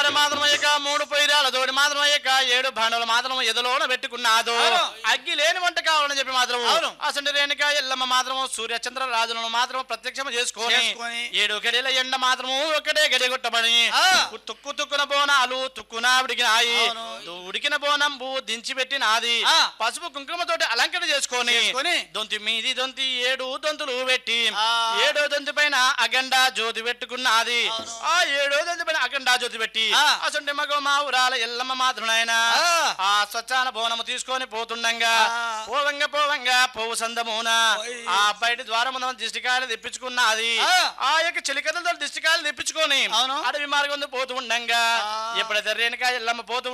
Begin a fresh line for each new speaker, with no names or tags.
మాత్రం అయ్యక మూడు పొయ్యిరాల తోటి మాత్రం అయ్యక ఏడు భాండవులు మాత్రం ఎదలోన పెట్టుకున్నాదు
అవును.
అగ్గి లేని వంట కావాలని చెప్పి మాత్రం
అవును.
అసంటి రేణుక ఎల్లమ్మ మాత్రం సూర్య చంద్ర రాజులను మాత్రం ప్రత్యక్షం చేసుకొని
చేసుకొని.
ఏడు గడిల ఎండ మాత్రం ఒకటే గడి కొట్టబడి
ఆ.
తుక్కు తుక్కున బోనాలు తుక్కున ఉడికినాయి
అవును.
ఉడికిన బోనంబు దించి పెట్టినాది
ఆ.
పసుపు కుంకుమతోటి అలంకరణ చేసుకొని
చేసుకొని.
దొంతి మీది దొంతి ఏడు దొంతులు పెట్టి
ఆ.
ఏడో దొంతి పైన అగండ జ్యోతి పెట్టుకున్నది
అవును.
ఆ ఏడో దొంతి పైన అగండ జ్యోతి పెట్టి
ఆ.
అసంటి మగ మా ఊరాల ఎల్లమ్మ మాత్రునైనా
ఆ.
ఆ స్వచ్ఛాన బోనము తీసుకొని పోతుండగా
ఆ.
పోవంగ పోవంగ పోవు సందమున
ఓయ్.
ఆ బయట ద్వారం దిష్టికాయలు తెప్పించుకున్నది
ఆ.
ఆ యొక్క చిలికలతో దిష్టికాయలు తెప్పించుకొని
అవును.
అడవి మార్గం పోతూ ఉండంగా
ఆ.
ఎప్పుడైతే రేణుకా ఎల్లమ్మ పోతూ